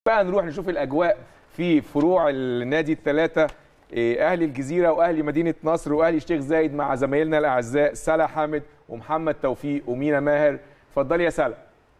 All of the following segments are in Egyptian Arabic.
بقى نروح نشوف الاجواء في فروع النادي الثلاثه إيه، اهلي الجزيره واهلي مدينه نصر واهلي الشيخ زايد مع زمايلنا الاعزاء سلا حامد ومحمد توفيق ومينا ماهر اتفضلي يا سلا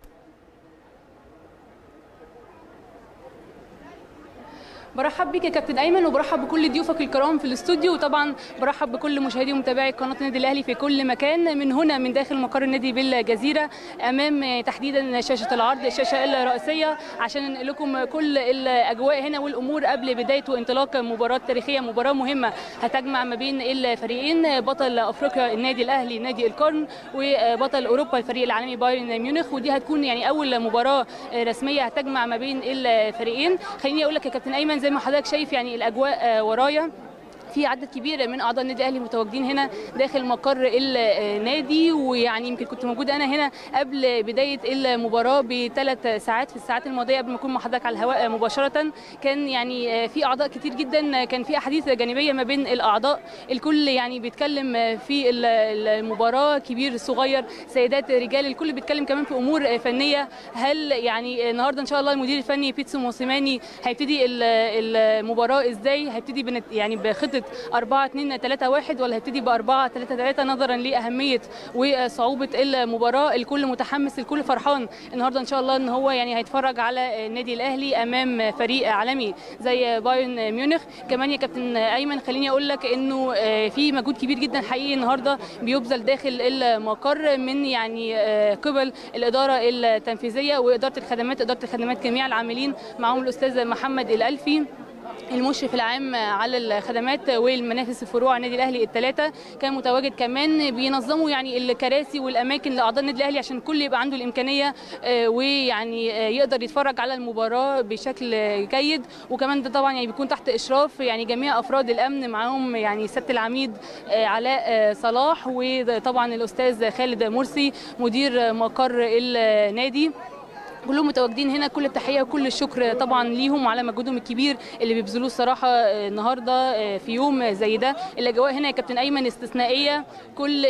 برحب بيك يا كابتن ايمن وبرحب بكل ضيوفك الكرام في الاستوديو وطبعا برحب بكل مشاهدي ومتابعي قناه النادي الاهلي في كل مكان من هنا من داخل مقر النادي بالجزيره امام تحديدا شاشه العرض الشاشه الرئيسيه عشان ننقل لكم كل الاجواء هنا والامور قبل بدايه وانطلاق مباراه تاريخيه مباراه مهمه هتجمع ما بين الفريقين بطل افريقيا النادي الاهلي نادي القرن وبطل اوروبا الفريق العالمي بايرن ميونخ ودي هتكون يعني اول مباراه رسميه هتجمع ما بين الفريقين خليني اقول لك يا كابتن ايمن زي ما حضرتك شايف يعني الاجواء ورايا في عدد كبير من اعضاء النادي الاهلي متواجدين هنا داخل مقر النادي ويعني يمكن كنت موجوده انا هنا قبل بدايه المباراه بثلاث ساعات في الساعات الماضيه قبل ما اكون مع حضرتك على الهواء مباشره كان يعني في اعضاء كتير جدا كان في احاديث جانبيه ما بين الاعضاء الكل يعني بيتكلم في المباراه كبير صغير سيدات رجال الكل بيتكلم كمان في امور فنيه هل يعني النهارده ان شاء الله المدير الفني بيتسو موسيماني هيبتدي المباراه ازاي هيبتدي يعني بخطه 4 2 3 1 ولا هيبتدي ب 4 3 3 نظرا لاهميه وصعوبه المباراه الكل متحمس الكل فرحان النهارده ان شاء الله ان هو يعني هيتفرج على النادي الاهلي امام فريق عالمي زي بايرن ميونخ كمان يا كابتن ايمن خليني اقول لك انه في مجهود كبير جدا حقيقي النهارده بيبذل داخل المقر من يعني قبل الاداره التنفيذيه واداره الخدمات اداره الخدمات جميع العاملين معهم الاستاذ محمد الالفي المشرف العام على الخدمات والمنافس فروع النادي الاهلي الثلاثه كان متواجد كمان بينظموا يعني الكراسي والاماكن لاعضاء النادي الاهلي عشان الكل يبقى عنده الامكانيه ويعني يقدر يتفرج على المباراه بشكل جيد وكمان ده طبعا يعني بيكون تحت اشراف يعني جميع افراد الامن معاهم يعني سياده العميد علاء صلاح وطبعا الاستاذ خالد مرسي مدير مقر النادي كلهم متواجدين هنا كل التحيه وكل الشكر طبعا ليهم على مجهودهم الكبير اللي بيبذلوه الصراحه النهارده في يوم زي ده الاجواء هنا يا كابتن ايمن استثنائيه كل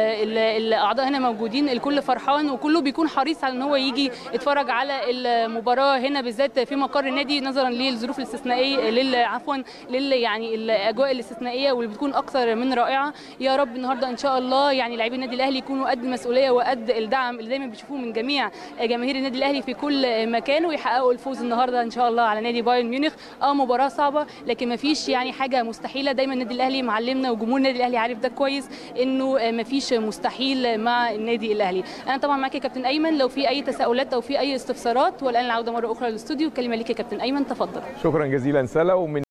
الاعضاء هنا موجودين الكل فرحان وكله بيكون حريص على ان هو يجي يتفرج على المباراه هنا بالذات في مقر النادي نظرا للظروف الاستثنائيه لل عفوا لل يعني الاجواء الاستثنائيه واللي بتكون اكثر من رائعه يا رب النهارده ان شاء الله يعني لاعبي النادي الاهلي يكونوا قد المسؤوليه وقد الدعم اللي دايما بيشوفوه من جميع جماهير النادي الاهلي في كل مكان ويحققوا الفوز النهارده ان شاء الله على نادي بايرن ميونخ اه مباراه صعبه لكن ما فيش يعني حاجه مستحيله دايما النادي الاهلي معلمنا وجمهور النادي الاهلي عارف ده كويس انه ما فيش مستحيل مع النادي الاهلي انا طبعا معاك يا كابتن ايمن لو في اي تساؤلات او في اي استفسارات والان العوده مره اخرى للاستوديو كلمه ليك يا كابتن ايمن تفضل شكرا جزيلا سلا ومن